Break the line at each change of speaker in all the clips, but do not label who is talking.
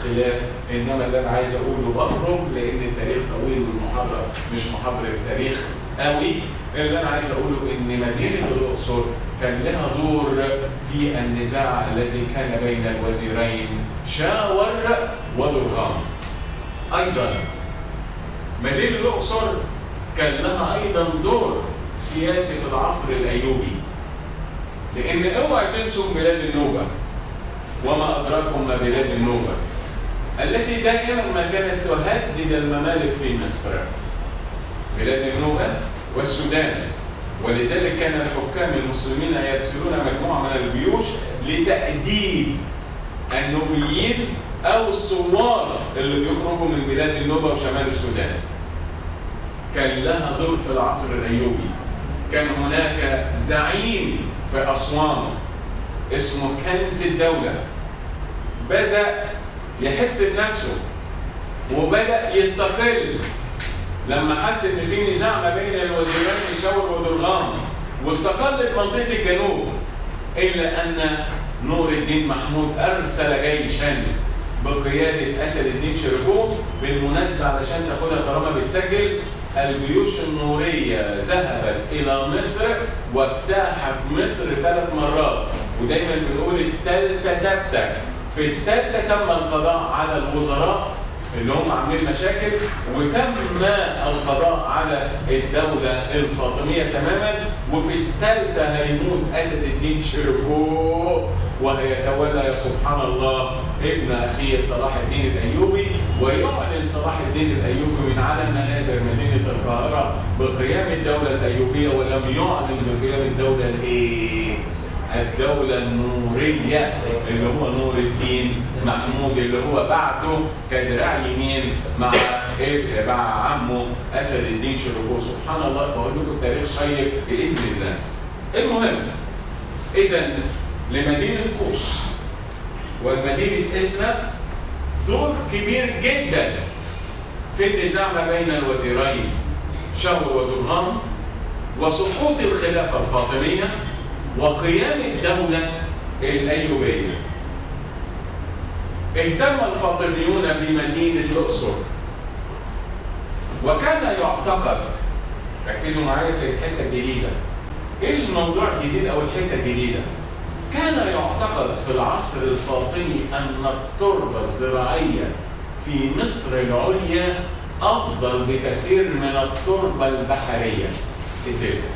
الخلاف انما اللي انا عايز اقوله بخرج لان التاريخ طويل والمحاضره مش محاضره تاريخ قوي اللي انا عايز اقوله ان مدينه الاقصر كان لها دور في النزاع الذي كان بين الوزيرين شاور ودرغام ايضا مدينه الاقصر كان لها ايضا دور سياسي في العصر الايوبي لان اوعى تنسوا بلاد النوبه وما ادراكم ما بلاد النوبه التي دائما ما كانت تهدد الممالك في مصر بلاد النوبه والسودان ولذلك كان الحكام المسلمين يرسلون مجموعه من الجيوش لتاديب النوبيين او الثوار اللي بيخرجوا من بلاد النوبه وشمال السودان كان لها دور في العصر الايوبي كان هناك زعيم في اسوان اسمه كنز الدوله بدا يحس بنفسه وبدا يستقل لما حس ان في نزاع ما بين الوزيرين شاور ودرغام واستقلت منطقه الجنوب الا ان نور الدين محمود ارسل جيشا بقياده اسد الدين شربوه بالمناسبه علشان تاخدها طالما بتسجل الجيوش النوريه ذهبت الى مصر واجتاحت مصر ثلاث مرات ودايما بنقول الثالثه تبتك في الثالثه تم القضاء على الوزراء اللي هم عاملين مشاكل وتم القضاء على الدولة الفاطمية تماما وفي الثالثة هيموت أسد الدين شربو وهيتولى يا سبحان الله ابن أخيه صلاح الدين الأيوبي ويعلن صلاح الدين الأيوبي من على منابر مدينة القاهرة بقيام الدولة الأيوبية ولم يعلن بقيام الدولة الإيه؟ الدولة النورية اللي هو نور الدين محمود اللي هو بعته كدراع يمين مع إيه مع عمه أسد الدين شربو سبحان الله بقول لكم تاريخ شيق بإذن الله. المهم إذا لمدينة قوس والمدينة إسنا دور كبير جدا في النزاع ما بين الوزيرين شاور ودرغام وسقوط الخلافة الفاطمية وقيام الدولة الأيوبية اهتم الفاطميون بمدينة الأقصر وكان يعتقد ركزوا معايا في الحتة الجديدة ايه الموضوع الجديد او الحتة الجديدة كان يعتقد في العصر الفاطمي ان التربة الزراعية في مصر العليا افضل بكثير من التربة البحرية الدلتا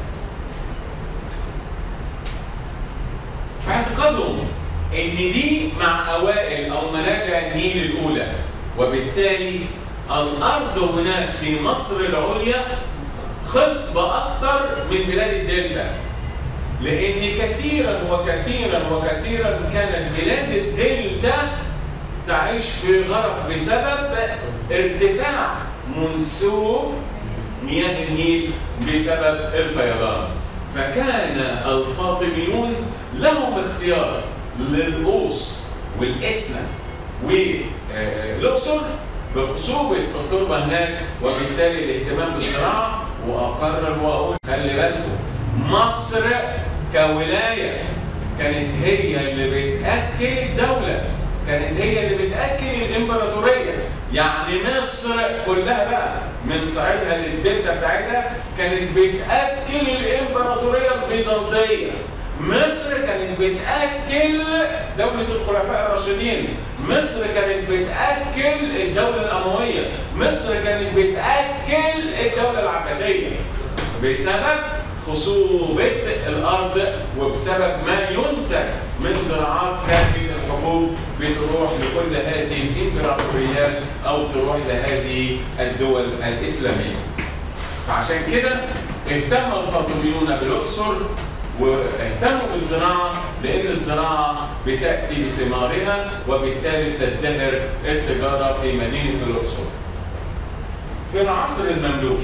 في اعتقادهم ان دي مع اوائل او منابع النيل الاولى وبالتالي الارض هناك في مصر العليا خصبة اكثر من بلاد الدلتا لان كثيرا وكثيرا وكثيرا كانت بلاد الدلتا تعيش في غرق بسبب ارتفاع منسوب مياه النيل بسبب الفيضان فكان الفاطميون لهم اختيار للقوس والإسنا والأقصر بخصوبة التربة هناك وبالتالي الاهتمام بالزراعة وأقرر وأقول خلي بالكم مصر كولاية كانت هي اللي بتأكل الدولة كانت هي اللي بتأكل الإمبراطورية يعني مصر كلها بقى من صعيدها للدلتا بتاعتها كانت بتأكل الإمبراطورية البيزنطية مصر كانت بتأكل دولة الخلفاء الراشدين مصر كانت بتأكل الدولة الأموية مصر كانت بتأكل الدولة العباسية بسبب خصوبة الأرض وبسبب ما ينتج من زراعات كانت الحبوب بتروح لكل هذه الإمبراطوريات أو تروح لهذه الدول الإسلامية فعشان كده اهتم الفاطميون بالأقصر واهتموا بالزراعة لأن الزراعة بتأتي بثمارها وبالتالي تزدهر التجارة في مدينة الأقصر. في العصر المملوكي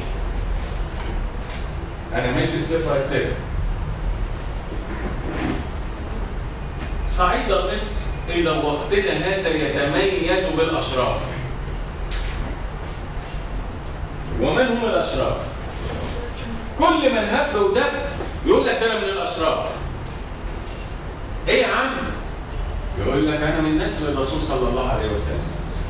أنا ماشي ستيب باي ستيب. صعيد مصر إلى وقتنا هذا يتميز بالأشراف. ومن هم الأشراف؟ كل من هب ودب يقول لك انا من الاشراف ايه يا عم يقول لك انا من نسل الرسول صلى الله عليه وسلم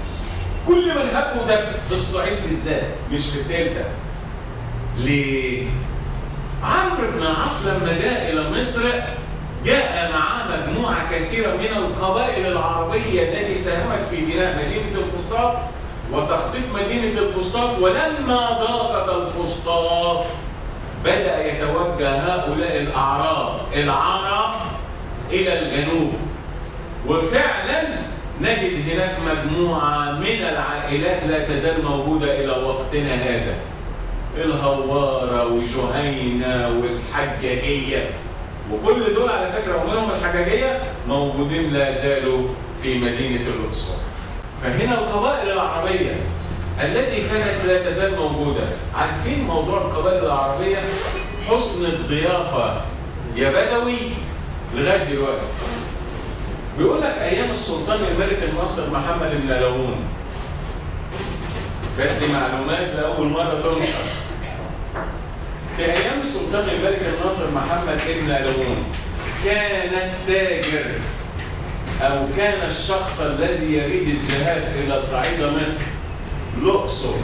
كل من هب ودب في الصعيد بالذات مش في الدلتا ليه؟ عمرو بن العاص لما جاء الى مصر جاء معاه مجموعه كثيره من القبائل العربيه التي ساهمت في بناء مدينه الفسطاط وتخطيط مدينه الفسطاط ولما ضاقت الفسطاط بدا يتوجه هؤلاء الاعراب العرب الى الجنوب وفعلا نجد هناك مجموعه من العائلات لا تزال موجوده الى وقتنا هذا الهوارة وشهينة والحجاجية وكل دول على فكرة ومنهم الحجاجية موجودين لا زالوا في مدينة الأقصر فهنا القبائل العربية التي كانت لا تزال موجودة عارفين موضوع القبائل العربية حسن الضيافة يا بدوي لغاية دلوقتي بيقول لك أيام السلطان الملك الناصر محمد بن لاهون بدي معلومات لأول مرة تنشر في أيام السلطان الملك الناصر محمد بن لاهون كان التاجر أو كان الشخص الذي يريد الذهاب إلى صعيد مصر الأقصر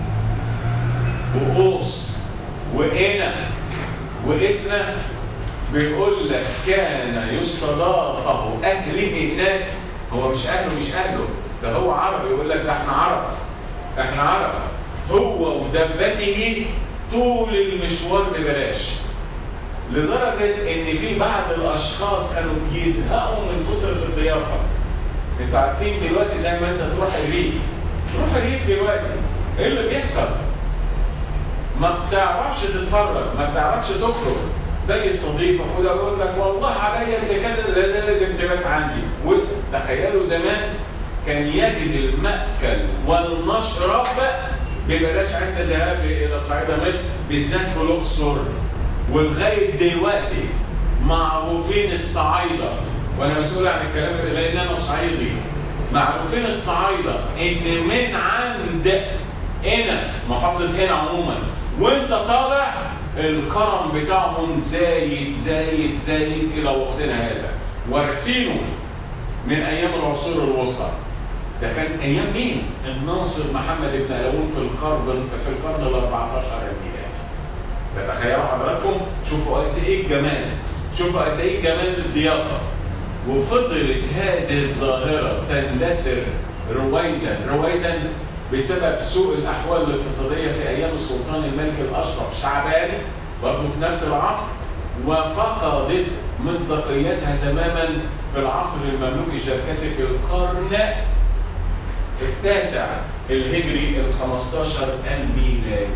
وقوس وقنا وإسنا بيقول لك كان يستضافه أهله هناك هو مش أهله مش أهله ده هو عربي يقول لك ده احنا عرب احنا عرب هو ودبته طول المشوار ببلاش لدرجة إن في بعض الأشخاص كانوا بيزهقوا من كترة الضيافة. أنتوا عارفين دلوقتي زي ما أنت تروح الريف، تروح الريف دلوقتي، إيه اللي بيحصل؟ ما بتعرفش تتفرج، ما بتعرفش تخرج، ده يستضيفك وده يقول لك والله عليا اللي كذا ده لازم تبات عندي، وتخيلوا زمان كان يجد المأكل والمشرب ببلاش عند ذهابي الى صعيد مصر بالذات في الاقصر ولغايه دلوقتي معروفين الصعايده وانا مسؤول عن الكلام ده لان انا صعيدي معروفين الصعايده ان من عند هنا محافظه هنا عموما وانت طالع الكرم بتاعهم زايد زايد زايد الى وقتنا هذا وارثينه من ايام العصور الوسطى ده كان ايام مين؟ الناصر محمد بن لاهون في القرن في القرن ال 14 الميلادي. تتخيلوا حضراتكم شوفوا قد ايه الجمال شوفوا قد ايه جمال الضيافه وفضلت هذه الظاهره تندثر رويدا رويدا بسبب سوء الاحوال الاقتصاديه في ايام السلطان الملك الاشرف شعبان برضه في نفس العصر وفقدت مصداقيتها تماما في العصر المملوكي الشركسي في القرن التاسع الهجري ال 15 الميلادي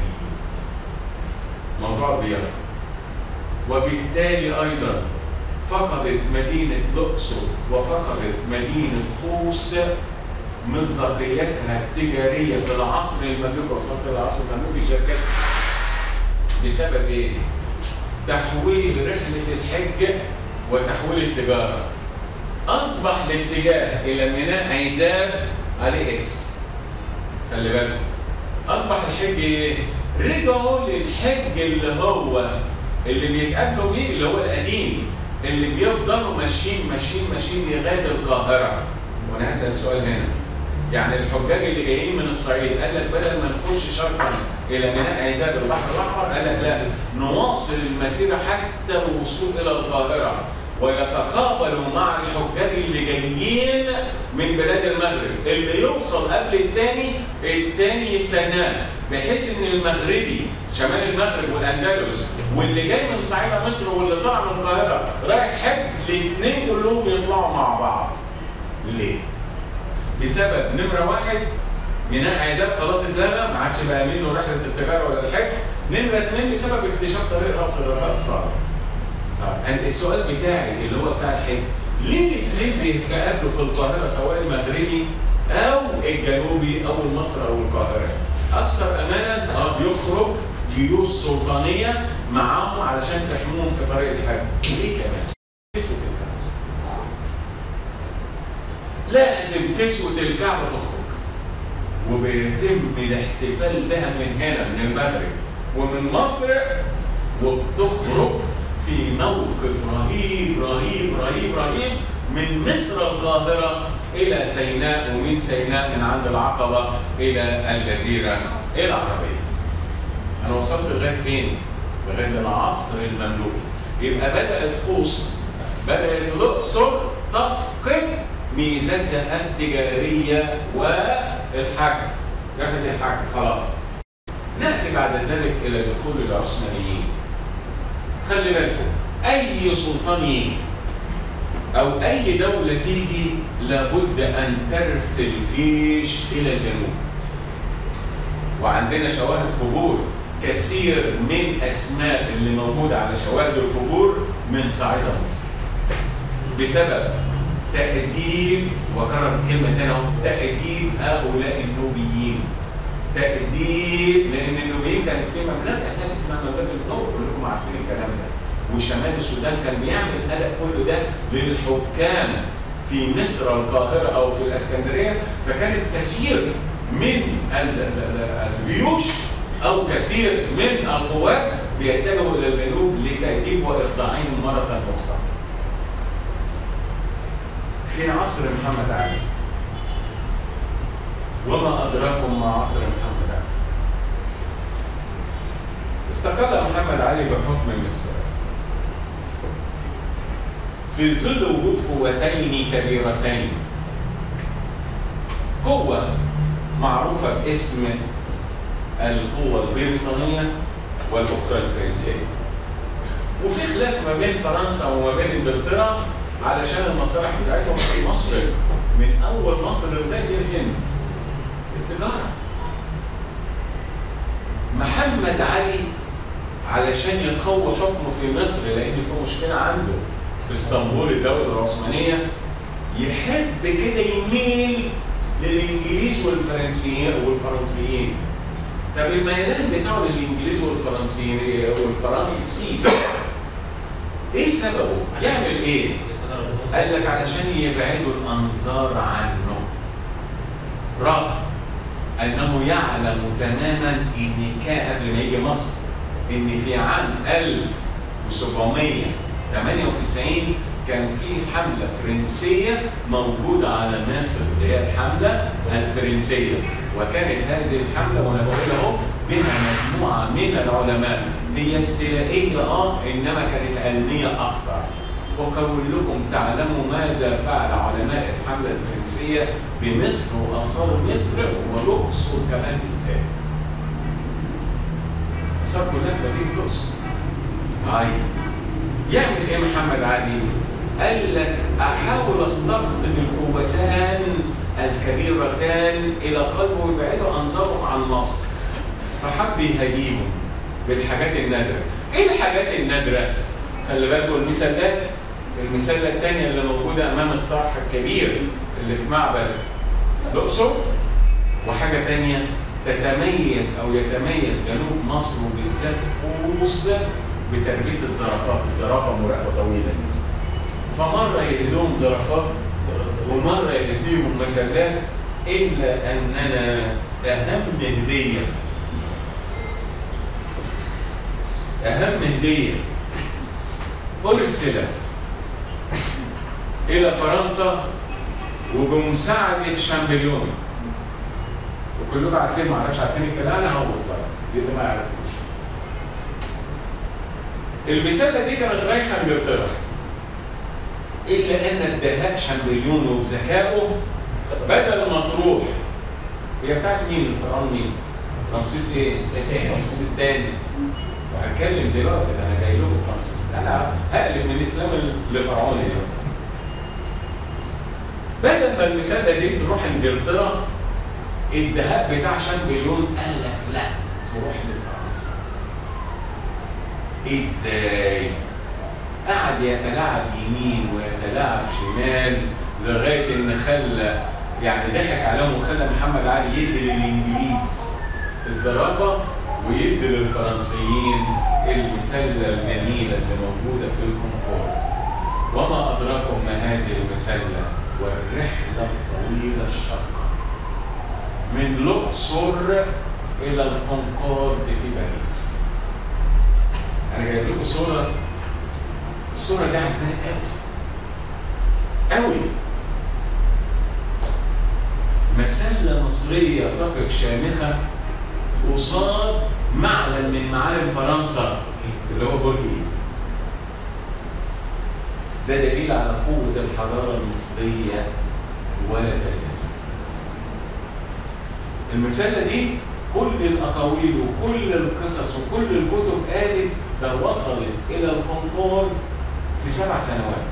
موضوع الضيافه وبالتالي ايضا فقدت مدينه الاقصر وفقدت مدينه قوس مصداقيتها التجاريه في العصر المملوكي وصلت العصر المملوكي الشركسي بسبب ايه؟ تحويل رحله الحج وتحويل التجاره اصبح الاتجاه الى ميناء عزاب عليه اكس خلي بالك اصبح الحج ايه؟ رجعوا للحج اللي هو اللي بيتقابلوا بيه اللي هو القديم اللي بيفضلوا ماشيين ماشيين ماشيين لغايه القاهره وانا هسال سؤال هنا يعني الحجاج اللي جايين من الصعيد قال لك بدل ما نخش شرقا الى ميناء عزاب البحر الاحمر قال لك لا نواصل المسيره حتى الوصول الى القاهره ويتقابلوا مع الحجاج اللي جايين من بلاد المغرب اللي يوصل قبل الثاني الثاني يستناه بحيث ان المغربي شمال المغرب والاندلس واللي جاي من صعيد مصر واللي طلع من القاهره رايح حج الاثنين كلهم يطلعوا مع بعض ليه؟ بسبب نمره واحد ميناء عزاب خلاص اتلغى ما عادش بقى منه رحله التجاره ولا الحج نمره اثنين بسبب اكتشاف طريق راس الرجاء الصالح طيب السؤال بتاعي اللي هو بتاع الحج ليه الاثنين بيتقابلوا في القاهره سواء المغربي او الجنوبي او مصر او القاهره اكثر امانا اه بيخرج جيوش سلطانيه معاهم علشان تحموهم في طريق الحج ليه كمان؟ كسوه الكعبه لازم كسوه الكعبه تخرج وبيتم الاحتفال بها من هنا من المغرب ومن مصر وبتخرج في موقف رهيب رهيب رهيب رهيب من مصر القاهرة الى سيناء ومن سيناء من عند العقبه الى الجزيره العربيه. انا وصلت لغايه فين؟ لغايه العصر المملوكي. يبقى بدات قوس بدات الاقصر تفقد ميزتها التجاريه والحج. رحله الحج خلاص. ناتي بعد ذلك الى دخول العثمانيين. خلي بالكم اي سلطان يجي او اي دوله تيجي لابد ان ترسل جيش الى الجنوب وعندنا شواهد قبور كثير من اسماء اللي موجوده على شواهد القبور من صعيد مصر بسبب تأديب وكرر كلمة تانية اهو تأديب هؤلاء النوبيين تأديب لأن النوبيين كانت في مملكة هناك اسمها مملكة النوب كلكم عارفين الكلام ده وشمال السودان كان بيعمل القلق كله ده للحكام في مصر القاهرة أو في الإسكندرية فكانت كثير من الجيوش أو كثير من القوات بيتجهوا إلى الجنوب لتأديب وإخضاعهم مرة أخرى. في عصر محمد علي وما أدراكم ما عصر محمد علي استقل محمد علي بحكم مصر في ظل وجود قوتين كبيرتين قوة معروفة باسم القوة البريطانية والأخرى الفرنسية وفي خلاف ما بين فرنسا وما بين انجلترا علشان المصالح بتاعتهم في مصر من اول مصر لغايه الهند التجاره محمد علي علشان يقوي حكمه في مصر لان في مشكله عنده في اسطنبول الدوله العثمانيه يحب كده يميل للانجليز والفرنسيين والفرنسيين طب الميلان بتاعه للانجليز والفرنسيين والفرنسيس ايه سببه؟ يعمل ايه؟ قال لك علشان يبعدوا الانظار عنه رغم انه يعلم تماما ان كان قبل ما يجي مصر ان في عام 1798 كان في حمله فرنسيه موجوده على مصر اللي هي الحمله الفرنسيه وكانت هذه الحمله وانا بقول اهو بها مجموعه من العلماء هي استيلائيه اه انما كانت علميه اكثر وكلكم تعلموا ماذا فعل علماء الحملة الفرنسية بمصر وآثار مصر والأقصر كمان بالذات. آثار كلها في مدينة الأقصر. طيب يعمل إيه محمد علي؟ قال لك أحاول أستقطب القوتان الكبيرتان إلى قلبه ويبعدوا أنظارهم عن مصر. فحب يهديهم بالحاجات النادرة. إيه الحاجات النادرة؟ خلي بالكم المسلات المسلة الثانية اللي موجودة أمام الصرح الكبير اللي في معبد الأقصر وحاجة ثانية تتميز أو يتميز جنوب مصر وبالذات قوس بتربية الزرافات، الزرافة مراقبة طويلة. فمرة يهديهم زرافات ومرة يهديهم مسلات إلا أننا أهم هدية أهم هدية أرسلت إلى فرنسا وبمساعدة شامبليون وكلكم عارفين ما اعرفش عارفين الكلام انا هقول طيب اللي ما يعرفوش البسالة دي كانت رايحة انجلترا إلا أن اداها شامبليون وبذكائه بدل ما تروح هي بتاعت مين الفرعون مين؟ رمسيس ايه؟ الثاني رمسيس الثاني وهتكلم دلوقتي ده انا جاي لكم في رمسيس انا هألف من الاسلام لفرعون دلوقتي بدل ما المساله دي تروح انجلترا الدهاء بتاع شامبليون قال لك لا تروح لفرنسا ازاي؟ قعد يتلاعب يمين ويتلاعب شمال لغايه ان خلى يعني ضحك عليهم وخلى محمد علي يدي للانجليز الزرافه ويدي للفرنسيين المسله الجميله اللي موجوده في الكونكورد وما ادراكم ما هذه المسله والرحله الطويله الشاقه من الاقصر الى الكونكورد في باريس انا جايب لكم صوره الصوره دي عجباني قوي قوي مسلة مصرية تقف شامخة قصاد معلم من معالم فرنسا اللي هو برج ايفل ده دليل على قوة الحضارة المصرية ولا تزال المسلة دي كل الأقاويل وكل القصص وكل الكتب قالت ده وصلت إلى الكونكورد في سبع سنوات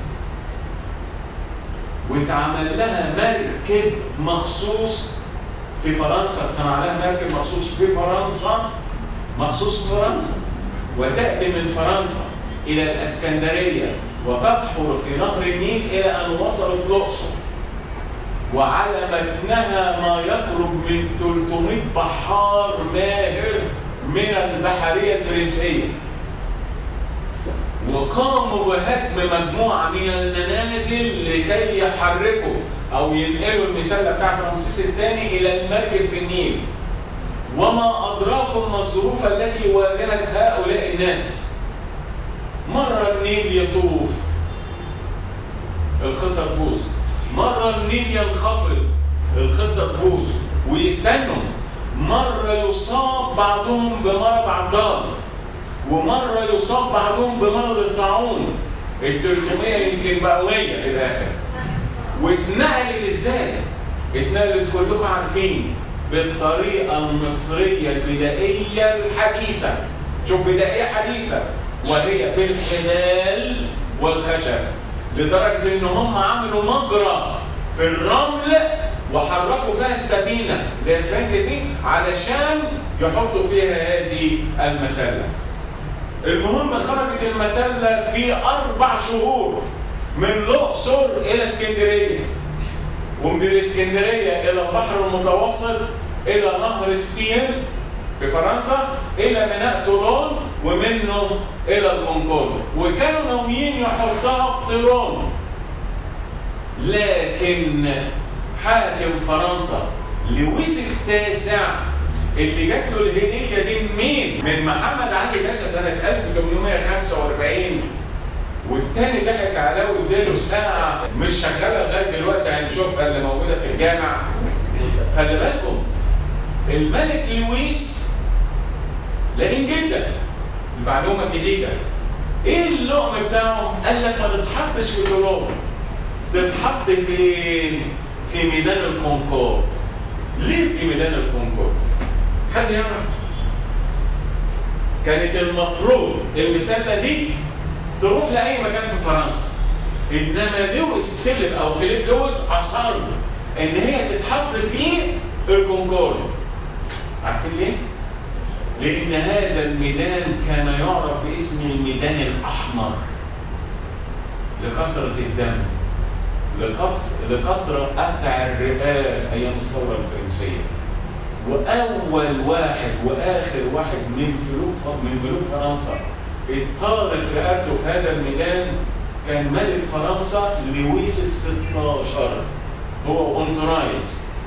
واتعمل لها مركب مخصوص في فرنسا اتصنع لها مركب مخصوص في فرنسا مخصوص في فرنسا وتأتي من فرنسا إلى الإسكندرية وتبحر في نهر النيل إلى أن وصلت الأقصر وعلى متنها ما يقرب من 300 بحار ماهر من البحرية الفرنسية وقاموا بهدم مجموعة من المنازل لكي يحركوا أو ينقلوا المسلة بتاعت رمسيس الثاني إلى المركب في النيل وما أدراكم ما الظروف التي واجهت هؤلاء الناس مرة النيل يطوف الخطة تبوظ مرة النيل ينخفض الخطة تبوظ ويستنوا مرة يصاب بعضهم بمرض عضال ومرة يصاب بعضهم بمرض الطاعون ال 300 يمكن بقى 100 في الآخر واتنقلت ازاي؟ اتنقلت كلكم عارفين بالطريقة المصرية البدائية الحديثة شوف بدائية حديثة وهي بالحبال والخشب لدرجة ان هم عملوا مجرى في الرمل وحركوا فيها السفينة اللي هي سفينة علشان يحطوا فيها هذه المسلة المهم خرجت المسلة في أربع شهور من الأقصر إلى اسكندرية ومن الاسكندرية إلى البحر المتوسط إلى نهر السين في فرنسا إلى ميناء تولون ومنه إلى الكونكورد وكانوا ناويين يحطها في تولون لكن حاكم فرنسا لويس التاسع اللي جات له الهديه دي منين؟ من محمد علي باشا سنه 1845 والتاني ضحك عليه واداله ساعه مش شغاله لغايه دلوقتي هنشوفها اللي موجوده في الجامع خلي بالكم الملك لويس لئيم جدا المعلومه الجديده ايه اللقم بتاعه؟ قال لك ما تتحطش في تراب تتحط فين؟ في ميدان الكونكورد ليه في ميدان الكونكورد؟ حد يعرف؟ كانت المفروض المسله دي تروح لاي مكان في فرنسا انما لويس فيليب او فيليب لويس اصر ان هي تتحط في الكونكورد عارفين ليه؟ لان هذا الميدان كان يعرف باسم الميدان الاحمر لكثره الدم لكثره قطع الرئال ايام الثوره الفرنسيه واول واحد واخر واحد من فلوك من ملوك فرنسا اضطرت رقبته في هذا الميدان كان ملك فرنسا لويس الستاشر هو اونترايت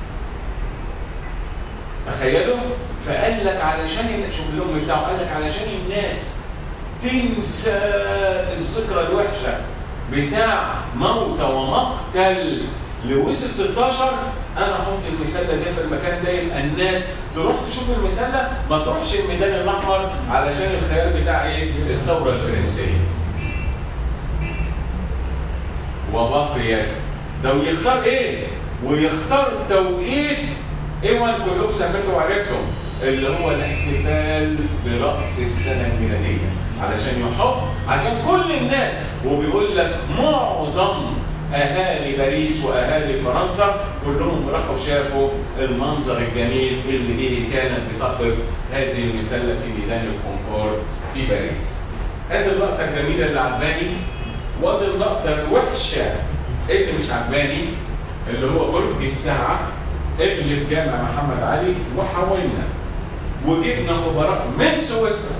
تخيلوا فقال لك علشان شوف الام بتاعه قال لك علشان الناس تنسى الذكرى الوحشه بتاع موت ومقتل لويس ال 16 انا احط المسله دي في المكان ده يبقى الناس تروح تشوف المسله ما تروحش الميدان الاحمر علشان الخيال بتاع ايه؟ الثوره الفرنسيه. وبقيت ده ويختار ايه؟ ويختار توقيت ايوان كلكم سافرتوا وعرفتم اللي هو الاحتفال براس السنه الميلاديه علشان يحط عشان كل الناس وبيقول لك معظم اهالي باريس واهالي فرنسا كلهم راحوا شافوا المنظر الجميل اللي هي كانت بتقف هذه المسله في ميدان الكونكورد في باريس. هذه اللقطه الجميله اللي عجباني وادي اللقطه الوحشه اللي مش عجباني اللي هو برج الساعه اللي في جامع محمد علي وحاولنا وجبنا خبراء من سويسرا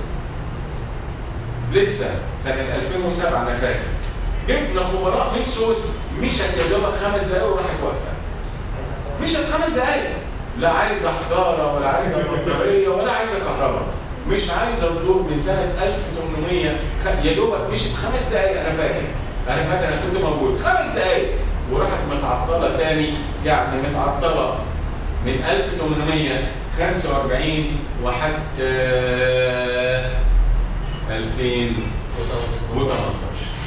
لسه سنه 2007 انا فاكر جبنا خبراء من سويسرا مشت يا دوبك خمس دقايق وراحت واقفه مشت خمس دقايق لا عايزه حجاره ولا عايزه بطاريه ولا عايزه كهرباء مش عايزه الدور من سنه 1800 يا دوبك مشت خمس دقايق انا فاكر انا فاكر انا كنت موجود خمس دقايق وراحت متعطله تاني يعني متعطله من 1845 وحتى 2018